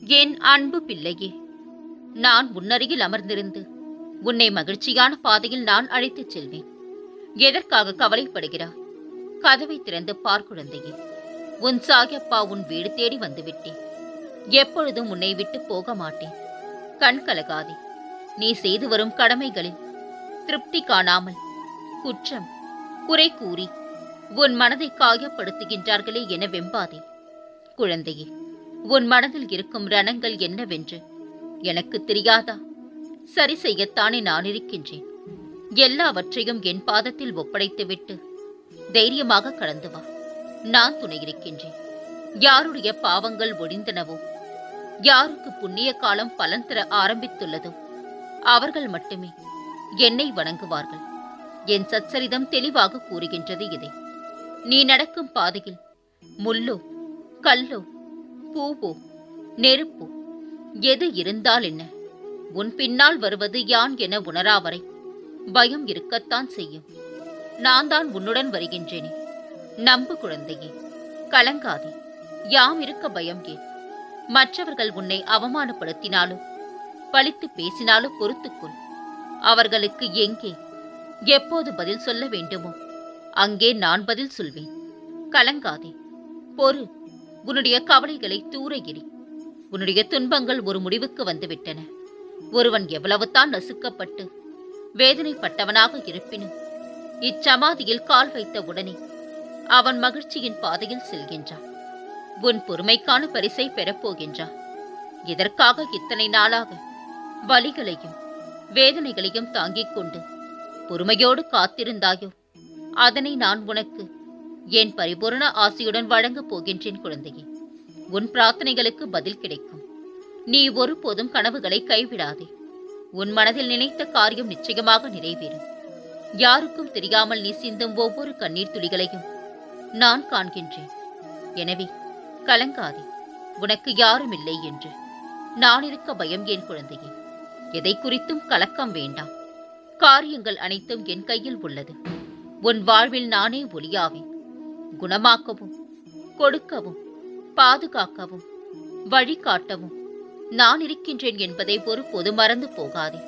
என் அன்பு பிள்ளையே நான் உன்னருகில் அமர்ந்திருந்து உன்னை மகிழ்ச்சியான பாதையில் நான் அழைத்துச் செல்வேன் எதற்காக கவலைப்படுகிறாய் கதவை திறந்து பார் குழந்தையே உன் சாயப்பா உன் வீடு தேடி வந்துவிட்டேன் எப்பொழுதும் உன்னை விட்டு போக மாட்டேன் கண் கலகாதே நீ செய்து வரும் கடமைகளில் திருப்தி காணாமல் குற்றம் குறை கூறி உன் மனதை காயப்படுத்துகின்றார்களே என வெம்பாதே குழந்தையே உன் மனதில் இருக்கும் ரணங்கள் என்னவென்று எனக்கு தெரியாதா சரி செய்யத்தானே நான் இருக்கின்றேன் எல்லாவற்றையும் என் பாதத்தில் ஒப்படைத்துவிட்டு தைரியமாக கடந்து வா நான் துணை இருக்கின்றேன் யாருடைய பாவங்கள் ஒழிந்தனவோ யாருக்கு புண்ணிய காலம் பலன் தர ஆரம்பித்துள்ளதோ அவர்கள் மட்டுமே என்னை வணங்குவார்கள் என் சச்சரிதம் தெளிவாக கூறுகின்றது இதை நீ நடக்கும் பாதையில் முள்ளோ கல்லோ பூவோ நெருப்போ எது இருந்தால் என்ன உன் பின்னால் வருவது யான் என உணராவரை பயம் இருக்கத்தான் செய்யும் நான் தான் உன்னுடன் வருகின்றேனே நம்பு குழந்தையே கலங்காதே யாம் இருக்க பயம் ஏன் மற்றவர்கள் உன்னை அவமானப்படுத்தினாலும் பழித்து பேசினாலும் பொறுத்துக்கொள் அவர்களுக்கு எங்கே எப்போது பதில் சொல்ல வேண்டுமோ அங்கே நான் பதில் சொல்வேன் கலங்காதே பொறு உன்னுடைய கவலைகளை தூர எறி உன்னுடைய துன்பங்கள் ஒரு முடிவுக்கு வந்துவிட்டன ஒருவன் எவ்வளவுதான் நசுக்கப்பட்டு வேதனைப்பட்டவனாக இருப்பினும் இச்சமாதியில் கால் வைத்த உடனே அவன் மகிழ்ச்சியின் பாதையில் செல்கின்றான் உன் பொறுமைக்கான பரிசை பெறப்போகின்றான் இதற்காக இத்தனை நாளாக வலிகளையும் வேதனைகளையும் தாங்கிக் கொண்டு பொறுமையோடு காத்திருந்தாயோ அதனை நான் உனக்கு என் பரிபூரண ஆசையுடன் வழங்கப் போகின்றேன் குழந்தையே உன் பிரார்த்தனைகளுக்கு பதில் கிடைக்கும் நீ ஒருபோதும் கனவுகளை கைவிடாதே உன் மனதில் நினைத்த காரியம் நிச்சயமாக நிறைவேறும் யாருக்கும் தெரியாமல் நீ சிந்தும் ஒவ்வொரு கண்ணீர் துளிகளையும் நான் காண்கின்றேன் எனவே கலங்காதே உனக்கு யாரும் இல்லை என்று நான் இருக்க பயம் என் குழந்தையே எதை குறித்தும் கலக்கம் வேண்டாம் காரியங்கள் அனைத்தும் என் கையில் உள்ளது உன் வாழ்வில் நானே ஒளியாவேன் குணமாக்கவும் கொடுக்கவும் பாதுகாக்கவும் வழிகாட்டவும் நான் இருக்கின்றேன் என்பதை ஒருபோது மறந்து போகாதே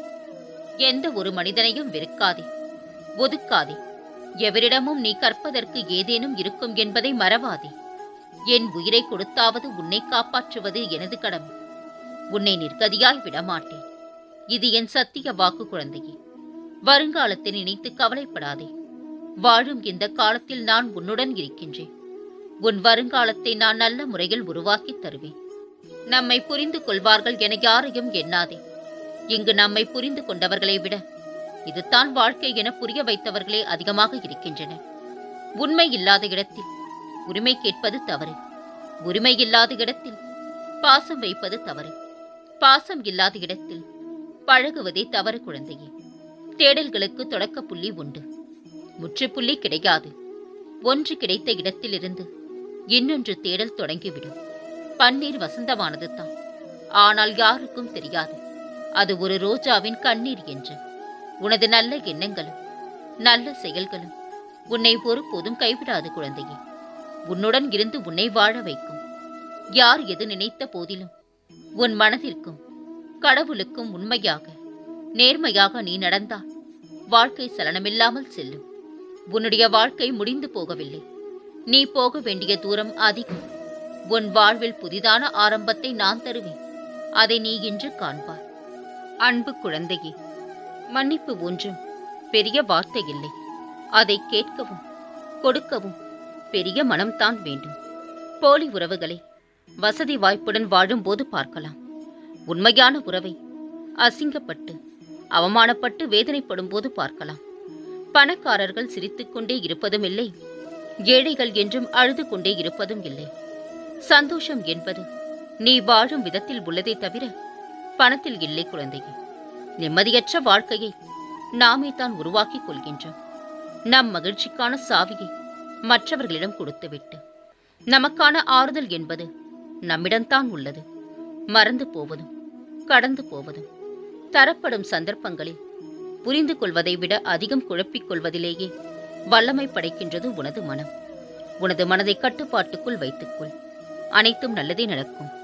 எந்த ஒரு மனிதனையும் வெறுக்காதே ஒதுக்காதே எவரிடமும் நீ கற்பதற்கு ஏதேனும் இருக்கும் என்பதை மறவாதே என் உயிரை கொடுத்தாவது உன்னை காப்பாற்றுவது எனது கடமை உன்னை நிர்கதியாய் விடமாட்டேன் இது என் சத்திய வாக்கு குழந்தையே வருங்காலத்தை நினைத்து கவலைப்படாதே வாழும் இந்த காலத்தில் நான் உன்னுடன் இருக்கின்றேன் உன் வருங்காலத்தை நான் நல்ல முறையில் உருவாக்கி தருவேன் நம்மை புரிந்து கொள்வார்கள் என யாரையும் எண்ணாதே இங்கு நம்மை புரிந்து கொண்டவர்களை விட இதுதான் வாழ்க்கை என புரிய வைத்தவர்களே அதிகமாக இருக்கின்றனர் உண்மை இல்லாத இடத்தில் உரிமை கேட்பது தவறு உரிமை இல்லாத இடத்தில் பாசம் வைப்பது தவறு பாசம் இல்லாத இடத்தில் பழகுவதே தவறு குழந்தையே தேடல்களுக்கு தொடக்க புள்ளி உண்டு முற்றுப்புள்ளி கிடையாது ஒன்று கிடைத்த இடத்திலிருந்து இன்னொன்று தேடல் தொடங்கிவிடும் பன்னீர் வசந்தமானது தான் ஆனால் யாருக்கும் தெரியாது அது ஒரு ரோஜாவின் கண்ணீர் என்று உனது நல்ல எண்ணங்களும் நல்ல செயல்களும் உன்னை ஒருபோதும் கைவிடாது குழந்தையே உன்னுடன் இருந்து உன்னை வாழ வைக்கும் யார் எது நினைத்த போதிலும் உன் மனதிற்கும் கடவுளுக்கும் உண்மையாக நேர்மையாக நீ நடந்தால் வாழ்க்கை சலனமில்லாமல் செல்லும் உன்னுடைய வாழ்க்கை முடிந்து போகவில்லை நீ போக வேண்டிய தூரம் அதிகம் உன் வாழ்வில் புதிதான ஆரம்பத்தை நான் தருவேன் அதை நீ இன்று காண்பாய் அன்பு குழந்தையே மன்னிப்பு ஒன்றும் பெரிய வார்த்தை இல்லை அதை கேட்கவும் கொடுக்கவும் பெரிய மனம்தான் வேண்டும் போலி உறவுகளை வசதி வாய்ப்புடன் வாழும்போது பார்க்கலாம் உண்மையான உறவை அசிங்கப்பட்டு அவமானப்பட்டு வேதனைப்படும் போது பார்க்கலாம் பணக்காரர்கள் சிரித்துக்கொண்டே இருப்பதும் இல்லை ஏழைகள் என்றும் அழுது கொண்டே இருப்பதும் இல்லை சந்தோஷம் என்பது நீ வாழும் விதத்தில் உள்ளதே தவிர பணத்தில் இல்லை குழந்தையே நிம்மதியற்ற வாழ்க்கையை நாமே தான் உருவாக்கிக் கொள்கின்றோம் நம் மகிழ்ச்சிக்கான சாவியை மற்றவர்களிடம் கொடுத்துவிட்டு நமக்கான ஆறுதல் என்பது நம்மிடம்தான் உள்ளது மறந்து போவதும் கடந்து போவதும் தரப்படும் சந்தர்ப்பங்களில் புரிந்து கொள்வதை விட அதிகம் குழப்பிக் கொள்வதிலேயே வல்லமை படைக்கின்றது உனது மனம் உனது மனதை கட்டுப்பாட்டுக்குள் வைத்துக்கொள் அனைத்தும் நல்லதே நடக்கும்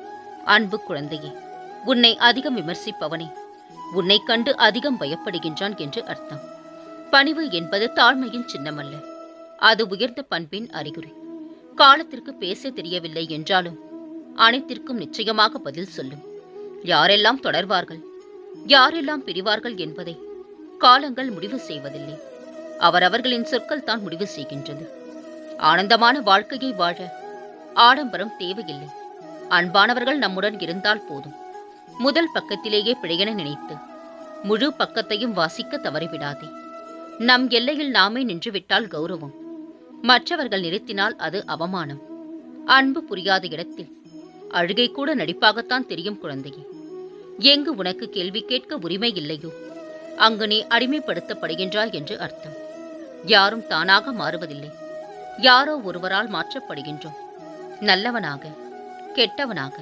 அன்பு குழந்தையே உன்னை அதிகம் விமர்சிப்பவனே உன்னை கண்டு அதிகம் பயப்படுகின்றான் என்று அர்த்தம் பணிவு என்பது தாழ்மையின் சின்னமல்ல அது உயர்ந்த பண்பின் அறிகுறி காலத்திற்கு பேச தெரியவில்லை என்றாலும் அனைத்திற்கும் நிச்சயமாக பதில் சொல்லும் யாரெல்லாம் தொடர்வார்கள் யாரெல்லாம் பிரிவார்கள் என்பதை காலங்கள் முடிவு செய்வதில்லை அவரவர்களின் சொற்கள் தான் முடிவு செய்கின்றது ஆனந்தமான வாழ்க்கையை வாழ ஆடம்பரம் தேவையில்லை அன்பானவர்கள் நம்முடன் இருந்தால் போதும் முதல் பக்கத்திலேயே பிழையென நினைத்து முழு பக்கத்தையும் வாசிக்க தவறிவிடாதே நம் எல்லையில் நாமே நின்றுவிட்டால் கௌரவம் மற்றவர்கள் நிறுத்தினால் அது அவமானம் அன்பு புரியாத இடத்தில் அழுகை கூட நடிப்பாகத்தான் தெரியும் குழந்தையே எங்கு உனக்கு கேள்வி கேட்க உரிமை இல்லையோ அங்கு நீ அடிமைப்படுத்தப்படுகின்றாய் என்று அர்த்தம் யாரும் தானாக மாறுவதில்லை யாரோ ஒருவரால் மாற்றப்படுகின்றோம் நல்லவனாக கெட்டவனாக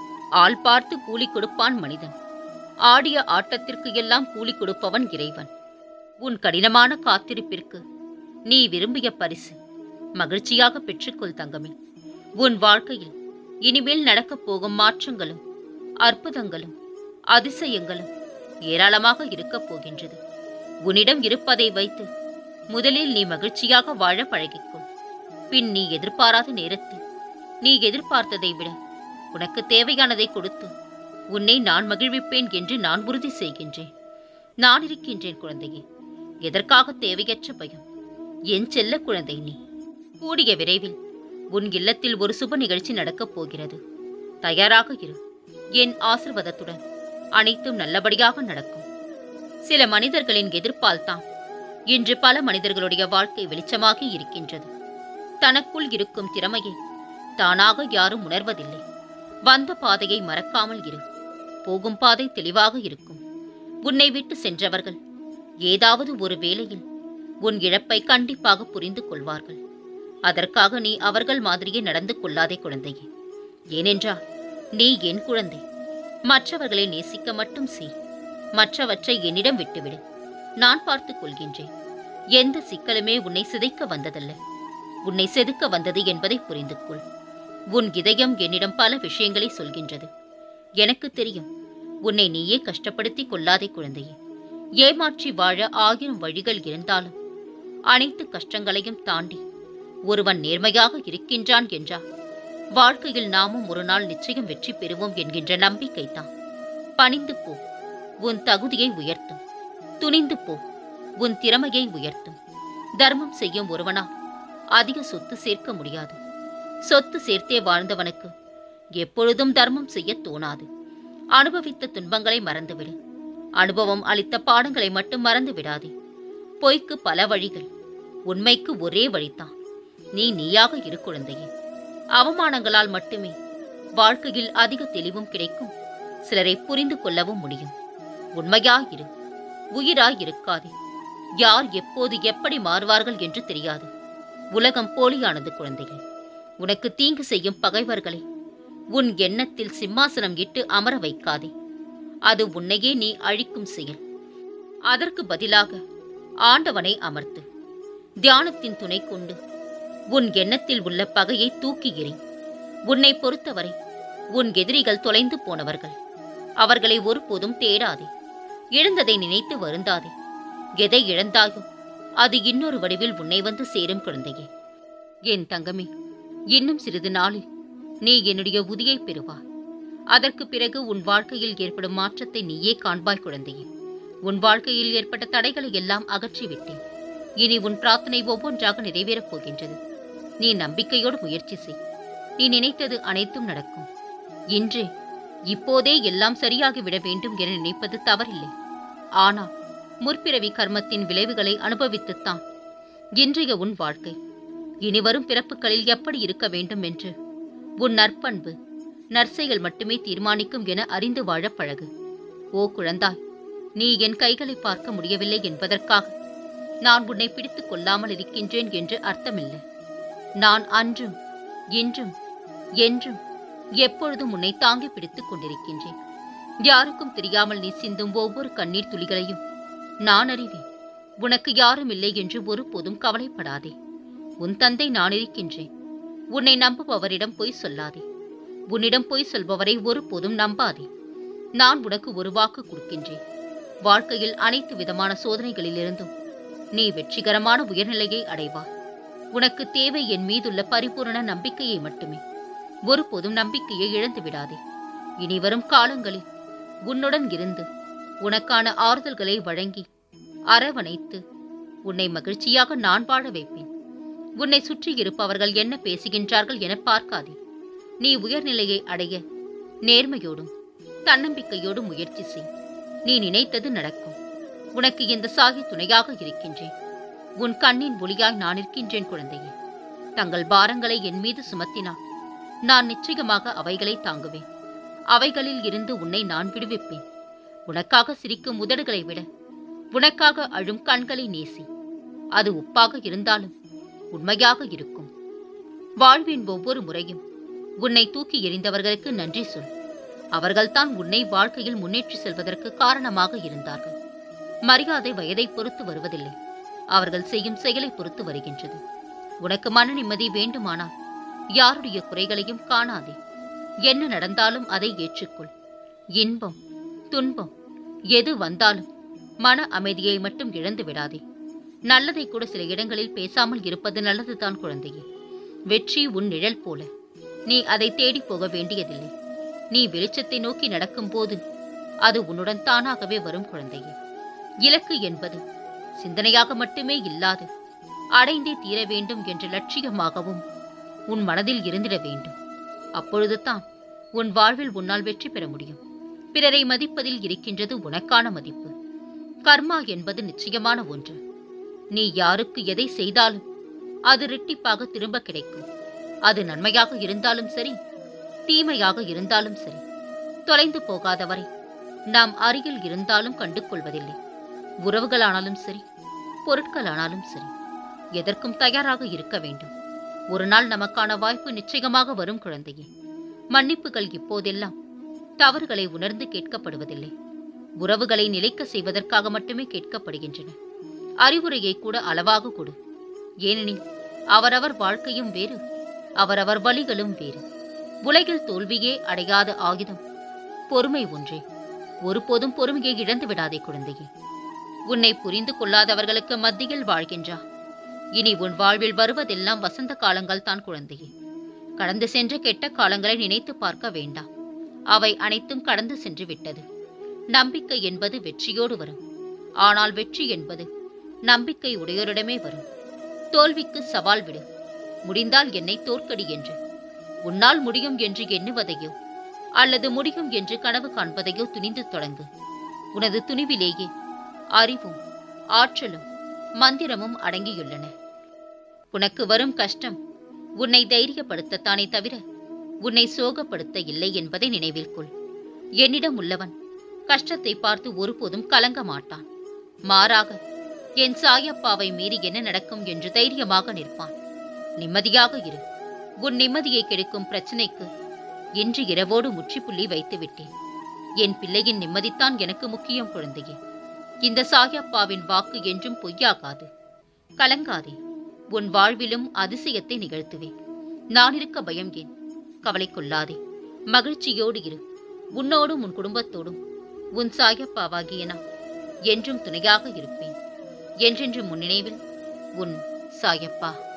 ஆள் பார்த்து கூலி கொடுப்பான் மனிதன் ஆடிய ஆட்டத்திற்கு எல்லாம் கூலி கொடுப்பவன் இறைவன் உன் கடினமான காத்திருப்பிற்கு நீ விரும்பிய பரிசு மகிழ்ச்சியாக பெற்றுக்கொள் தங்கமே உன் வாழ்க்கையில் இனிமேல் நடக்கப் போகும் மாற்றங்களும் அற்புதங்களும் அதிசயங்களும் ஏராளமாக இருக்கப் போகின்றது உன்னிடம் இருப்பதை வைத்து முதலில் நீ மகிழ்ச்சியாக வாழ பழகிக்கொள் பின் நீ எதிர்பாராத நேரத்தில் நீ எதிர்பார்த்ததை விட உனக்கு தேவையானதை கொடுத்து உன்னை நான் மகிழ்விப்பேன் என்று நான் உறுதி செய்கின்றேன் நான் இருக்கின்றேன் குழந்தையே எதற்காக தேவையற்ற பயம் என் செல்ல குழந்தை நீ கூடிய விரைவில் உன் இல்லத்தில் ஒரு சுப நிகழ்ச்சி நடக்கப் போகிறது தயாராக இரு என் ஆசிர்வாதத்துடன் அனைத்தும் நல்லபடியாக நடக்கும் சில மனிதர்களின் எதிர்ப்பால் தான் இன்று பல மனிதர்களுடைய வாழ்க்கை வெளிச்சமாகி இருக்கின்றது தனக்குள் இருக்கும் திறமையை தானாக யாரும் உணர்வதில்லை வந்த பாதையை மறக்காமல் இரு போகும் பாதை தெளிவாக இருக்கும் உன்னை விட்டு சென்றவர்கள் ஏதாவது ஒரு வேளையில் உன் இழப்பை கண்டிப்பாக புரிந்து கொள்வார்கள் அதற்காக நீ அவர்கள் மாதிரியே நடந்து கொள்ளாதே குழந்தையே ஏனென்றால் நீ என் குழந்தை மற்றவர்களை நேசிக்க மட்டும் செய் மற்றவற்றை என்னிடம் விட்டுவிடு நான் பார்த்துக் கொள்கின்றேன் எந்த சிக்கலுமே உன்னை சிதைக்க வந்ததல்ல உன்னை செதுக்க வந்தது என்பதை புரிந்து கொள் உன் இதயம் என்னிடம் பல விஷயங்களை சொல்கின்றது எனக்கு தெரியும் உன்னை நீயே கஷ்டப்படுத்தி கொள்ளாதே குழந்தையே ஏமாற்றி வாழ ஆயிரம் வழிகள் இருந்தாலும் அனைத்து கஷ்டங்களையும் தாண்டி ஒருவன் நேர்மையாக இருக்கின்றான் என்றால் வாழ்க்கையில் நாமும் ஒரு நாள் நிச்சயம் வெற்றி பெறுவோம் என்கின்ற நம்பிக்கைதான் பணிந்து போ உன் தகுதியை உயர்த்தும் துணிந்து போ உன் திறமையை உயர்த்தும் தர்மம் செய்யும் ஒருவனால் அதிக சொத்து சேர்க்க முடியாது சொத்து சேர்த்தே வாழ்ந்தவனுக்கு எப்பொழுதும் தர்மம் செய்ய தோணாது அனுபவித்த துன்பங்களை மறந்துவிடு அனுபவம் அளித்த பாடங்களை மட்டும் மறந்து விடாதே பொய்க்கு பல வழிகள் உண்மைக்கு ஒரே வழிதான் நீ நீயாக இரு குழந்தையே அவமானங்களால் மட்டுமே வாழ்க்கையில் அதிக தெளிவும் கிடைக்கும் சிலரை புரிந்து கொள்ளவும் முடியும் உண்மையாயிரு உயிராய் இருக்காதே யார் எப்போது எப்படி மாறுவார்கள் என்று தெரியாது உலகம் போலியானது குழந்தைகள் உனக்கு தீங்கு செய்யும் பகைவர்களை உன் எண்ணத்தில் சிம்மாசனம் இட்டு அமர வைக்காதே அது உன்னையே நீ அழிக்கும் செயல் அதற்கு பதிலாக ஆண்டவனை அமர்த்து தியானத்தின் துணை கொண்டு உன் எண்ணத்தில் உள்ள பகையை தூக்கி எறி உன்னை பொறுத்தவரை உன் எதிரிகள் தொலைந்து போனவர்கள் அவர்களை ஒருபோதும் தேடாதே இழந்ததை நினைத்து வருந்தாதே எதை இழந்தாயோ அது இன்னொரு வடிவில் உன்னை வந்து சேரும் குழந்தையே என் தங்கமே இன்னும் சிறிது நாளில் நீ என்னுடைய உதியை பெறுவாய் அதற்கு பிறகு உன் வாழ்க்கையில் ஏற்படும் மாற்றத்தை நீயே காண்பாய் குழந்தையே உன் வாழ்க்கையில் ஏற்பட்ட தடைகளை எல்லாம் அகற்றிவிட்டேன் இனி உன் பிரார்த்தனை ஒவ்வொன்றாக நிறைவேறப் போகின்றது நீ நம்பிக்கையோடு முயற்சி செய் நீ நினைத்தது அனைத்தும் நடக்கும் இன்றே இப்போதே எல்லாம் சரியாகிவிட வேண்டும் என நினைப்பது தவறில்லை ஆனால் முற்பிறவி கர்மத்தின் விளைவுகளை அனுபவித்துத்தான் இன்றைய உன் வாழ்க்கை இனிவரும் பிறப்புகளில் எப்படி இருக்க வேண்டும் என்று உன் நற்பண்பு நற்செயல் மட்டுமே தீர்மானிக்கும் என அறிந்து வாழப் பழகு ஓ குழந்தாய் நீ என் கைகளை பார்க்க முடியவில்லை என்பதற்காக நான் உன்னை பிடித்துக் கொள்ளாமல் இருக்கின்றேன் என்று அர்த்தமில்லை நான் அன்றும் இன்றும் என்றும் எப்பொழுதும் உன்னை தாங்கி பிடித்துக் கொண்டிருக்கின்றேன் யாருக்கும் தெரியாமல் நீ சிந்தும் ஒவ்வொரு கண்ணீர் துளிகளையும் நான் அறிவேன் உனக்கு யாரும் இல்லை என்று ஒருபோதும் கவலைப்படாதே உன் தந்தை நான் இருக்கின்றேன் உன்னை நம்புபவரிடம் பொய் சொல்லாதே உன்னிடம் பொய் சொல்பவரை ஒருபோதும் நம்பாதே நான் உனக்கு ஒரு வாக்கு கொடுக்கின்றேன் வாழ்க்கையில் அனைத்து விதமான சோதனைகளிலிருந்தும் நீ வெற்றிகரமான உயர்நிலையை அடைவாய் உனக்கு தேவை என் மீதுள்ள பரிபூரண நம்பிக்கையை மட்டுமே ஒருபோதும் நம்பிக்கையை இழந்து விடாதே இனி வரும் காலங்களில் உன்னுடன் இருந்து உனக்கான ஆறுதல்களை வழங்கி அரவணைத்து உன்னை மகிழ்ச்சியாக நான் வாழ வைப்பேன் உன்னை சுற்றி இருப்பவர்கள் என்ன பேசுகின்றார்கள் என பார்க்காதே நீ உயர்நிலையை அடைய நேர்மையோடும் தன்னம்பிக்கையோடும் முயற்சி செய் நீ நினைத்தது நடக்கும் உனக்கு இந்த சாகி துணையாக இருக்கின்றேன் உன் கண்ணின் ஒளியாய் நான் இருக்கின்றேன் குழந்தையே தங்கள் பாரங்களை என் மீது சுமத்தினான் நான் நிச்சயமாக அவைகளை தாங்குவேன் அவைகளில் இருந்து உன்னை நான் விடுவிப்பேன் உனக்காக சிரிக்கும் உதடுகளை விட உனக்காக அழும் கண்களை நேசி அது உப்பாக இருந்தாலும் உண்மையாக இருக்கும் வாழ்வின் ஒவ்வொரு முறையும் உன்னை தூக்கி எறிந்தவர்களுக்கு நன்றி சொல் அவர்கள்தான் உன்னை வாழ்க்கையில் முன்னேற்றி செல்வதற்கு காரணமாக இருந்தார்கள் மரியாதை வயதை பொறுத்து வருவதில்லை அவர்கள் செய்யும் செயலை பொறுத்து வருகின்றது உனக்கு மன நிம்மதி வேண்டுமானால் யாருடைய குறைகளையும் காணாதே என்ன நடந்தாலும் அதை ஏற்றுக்கொள் இன்பம் துன்பம் எது வந்தாலும் மன அமைதியை மட்டும் இழந்து விடாதே நல்லதை கூட சில இடங்களில் பேசாமல் இருப்பது நல்லதுதான் குழந்தையே வெற்றி உன் நிழல் போல நீ அதை தேடி போக வேண்டியதில்லை நீ வெளிச்சத்தை நோக்கி நடக்கும்போது அது உன்னுடன் தானாகவே வரும் குழந்தையே இலக்கு என்பது சிந்தனையாக மட்டுமே இல்லாது அடைந்தே தீர வேண்டும் என்ற லட்சியமாகவும் உன் மனதில் இருந்திட வேண்டும் அப்பொழுது தான் உன் வாழ்வில் உன்னால் வெற்றி பெற முடியும் பிறரை மதிப்பதில் இருக்கின்றது உனக்கான மதிப்பு கர்மா என்பது நிச்சயமான ஒன்று நீ யாருக்கு எதை செய்தாலும் அது ரெட்டிப்பாக திரும்ப கிடைக்கும் அது நன்மையாக இருந்தாலும் சரி தீமையாக இருந்தாலும் சரி தொலைந்து போகாதவரை நாம் அருகில் இருந்தாலும் கண்டு கொள்வதில்லை உறவுகளானாலும் சரி பொருட்களானாலும் சரி எதற்கும் தயாராக இருக்க வேண்டும் ஒரு நாள் நமக்கான வாய்ப்பு நிச்சயமாக வரும் குழந்தையே மன்னிப்புகள் இப்போதெல்லாம் தவறுகளை உணர்ந்து கேட்கப்படுவதில்லை உறவுகளை நிலைக்க செய்வதற்காக மட்டுமே கேட்கப்படுகின்றன அறிவுரையை கூட அளவாக கொடு ஏனெனில் அவரவர் வாழ்க்கையும் வேறு அவரவர் வழிகளும் வேறு உலகில் தோல்வியே அடையாத ஆயுதம் பொறுமை ஒன்றே ஒருபோதும் பொறுமையை இழந்து விடாதே குழந்தையே உன்னை புரிந்து கொள்ளாதவர்களுக்கு மத்தியில் வாழ்கின்றா இனி உன் வாழ்வில் வருவதெல்லாம் வசந்த காலங்கள் தான் குழந்தையே கடந்து சென்ற கெட்ட காலங்களை நினைத்து பார்க்க வேண்டாம் அவை அனைத்தும் கடந்து சென்று விட்டது நம்பிக்கை என்பது வெற்றியோடு வரும் ஆனால் வெற்றி என்பது நம்பிக்கை உடையோரிடமே வரும் தோல்விக்கு சவால் விடு முடிந்தால் என்னை தோற்கடி என்று உன்னால் முடியும் என்று எண்ணுவதையோ அல்லது முடியும் என்று கனவு காண்பதையோ துணிந்து தொடங்கு உனது துணிவிலேயே அறிவும் ஆற்றலும் மந்திரமும் அடங்கியுள்ளன உனக்கு வரும் கஷ்டம் உன்னை தைரியப்படுத்தத்தானே தவிர உன்னை சோகப்படுத்த இல்லை என்பதை நினைவில் கொள் என்னிடம் உள்ளவன் கஷ்டத்தை பார்த்து ஒருபோதும் கலங்க மாட்டான் மாறாக என் சாயப்பாவை மீறி என்ன நடக்கும் என்று தைரியமாக நிற்பான் நிம்மதியாக இரு உன் நிம்மதியை கெடுக்கும் பிரச்சனைக்கு இன்று இரவோடு முற்றுப்புள்ளி வைத்து விட்டேன் என் பிள்ளையின் நிம்மதித்தான் எனக்கு முக்கியம் குழந்தையே இந்த சாயப்பாவின் வாக்கு என்றும் பொய்யாகாது கலங்காதே உன் வாழ்விலும் அதிசயத்தை நிகழ்த்துவேன் நான் இருக்க பயம் ஏன் கவலை கொள்ளாதே மகிழ்ச்சியோடு இரு உன்னோடும் உன் குடும்பத்தோடும் உன் சாயப்பாவாகிய நான் என்றும் துணையாக இருப்பேன் என்றென்று முன் நினைவில் உன் சாயப்பா